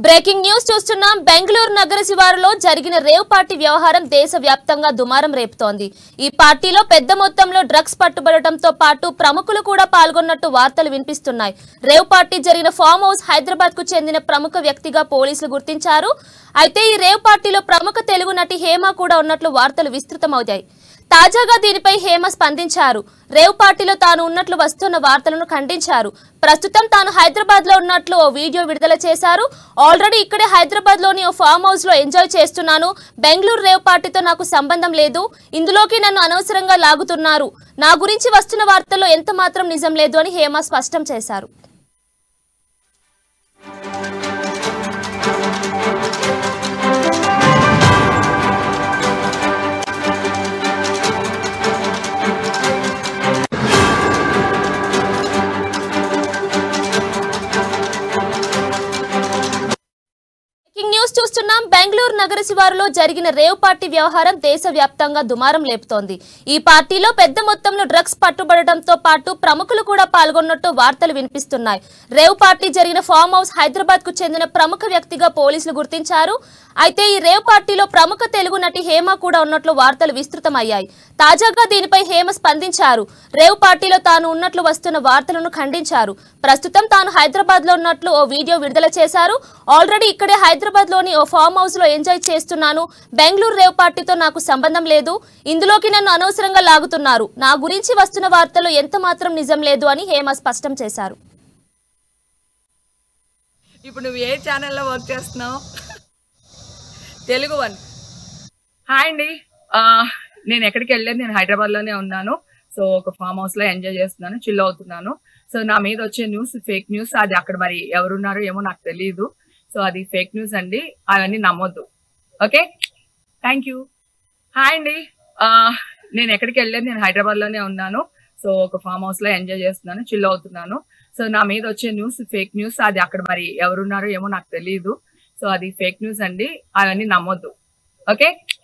breaking news చూస్తున్నాం బెంగళూరు నగర శివారులో జరిగిన రేవ్ పార్టీ వ్యవహారం దేశవ్యాప్తంగా దుమారం రేపుతోంది ఈ పార్టీలో పెద్ద మొత్తంలో డ్రగ్స్ పట్టుబడటంతో పాటు ప్రముఖులు కూడా పాల్గొన్నట్టు వార్తలు వినిపిస్తున్నాయి రేవ్ పార్టీ జరిగిన ఫామ్ హౌస్ హైదరాబాద్ కు చెందిన ప్రముఖ వ్యక్తిగా పోలీసులు గుర్తించారు అయితే ఈ రేవ్ పార్టీలో ప్రముఖ తెలుగు నటి హేమ కూడా ఉన్నట్లు వార్తలు విస్తృతమవుతాయి తాజాగా దీనిపై హేమ స్పందించారు రేవ్ పార్టీలో తాను ఉన్నట్లు వస్తున్న వార్తలను ఖండించారు ప్రస్తుతం తాను హైదరాబాద్ లో ఉన్నట్లు ఓ వీడియో విడుదల చేశారు ఆల్రెడీ ఇక్కడే హైదరాబాద్ లోని ఓ ఫామ్ హౌస్ లో ఎంజాయ్ చేస్తున్నాను బెంగళూరు రేవ్ పార్టీతో నాకు సంబంధం లేదు ఇందులోకి నన్ను అనవసరంగా లాగుతున్నారు నా గురించి వస్తున్న వార్తల్లో ఎంత మాత్రం నిజం లేదు అని హేమ స్పష్టం చేశారు బ్రేకింగ్ న్యూస్ చూస్తున్నాం బెంగళూరు నగర శివారులో జరిగిన రేవ్ పార్టీ వ్యవహారం దేశవ్యాప్తంగా దుమారం లేపుతోంది ఈ పార్టీలో పెద్ద మొత్తంలో డ్రగ్స్ పట్టుబడటంతో పాటు ప్రముఖులు కూడా పాల్గొన్నట్టు వార్తలు వినిపిస్తున్నాయి రేవ్ పార్టీ జరిగిన ఫామ్ హౌస్ హైదరాబాద్ కు చెందిన ప్రముఖ వ్యక్తిగా పోలీసులు గుర్తించారు అయితే ఈ రేవ్ పార్టీలో ప్రముఖ తెలుగు నటి హేమ కూడా ఉన్నట్లు వార్తలు విస్తృతమయ్యాయి తాజాగా దీనిపై హేమ స్పందించారు రేవ్ పార్టీలో తాను ఉన్నట్లు వస్తున్న వార్తలను ఖండించారు ప్రస్తుతం తాను హైదరాబాద్ లో ఉన్నట్లు ఓ వీడియో విడుదల చేశారు ఆల్రెడీ ఇక్కడే హైదరాబాద్ లోని ఓ ఫామ్ హౌస్ లో ఎంజాయ్ చేస్తున్నాను బెంగళూరు రేవ్ పార్టీతో నాకు సంబంధం లేదు ఇందులోకి నన్ను అనవసరంగా లాగుతున్నారు నా గురించి వస్తున్న వార్తలు ఎంత మాత్రం నిజం లేదు అని హేమ స్పష్టం చేశారు ఇప్పుడు నువ్వు ఏ ఛానల్లో వర్క్ చేస్తున్నావు తెలుగు వన్ హాయ్ అండి ఆ, నేను ఎక్కడికి వెళ్ళలేదు నేను హైదరాబాద్లోనే ఉన్నాను సో ఒక ఫామ్ హౌస్లో ఎంజాయ్ చేస్తున్నాను చిల్ అవుతున్నాను సో నా మీద వచ్చే న్యూస్ ఫేక్ న్యూస్ అది అక్కడ మరి ఎవరున్నారో ఏమో నాకు తెలియదు సో అది ఫేక్ న్యూస్ అండి అవన్నీ నమ్మొద్దు ఓకే థ్యాంక్ యూ హాయ్ అండి ఆ, నేను ఎక్కడికి వెళ్ళలేదు నేను హైదరాబాద్లోనే ఉన్నాను సో ఒక ఫామ్ హౌస్లో ఎంజాయ్ చేస్తున్నాను చిల్ అవుతున్నాను సో నా మీద వచ్చే న్యూస్ ఫేక్ న్యూస్ అది అక్కడ మరి ఎవరున్నారో ఏమో నాకు తెలియదు సో అది ఫేక్ న్యూస్ అండి అవన్నీ నమ్మొద్దు ఓకే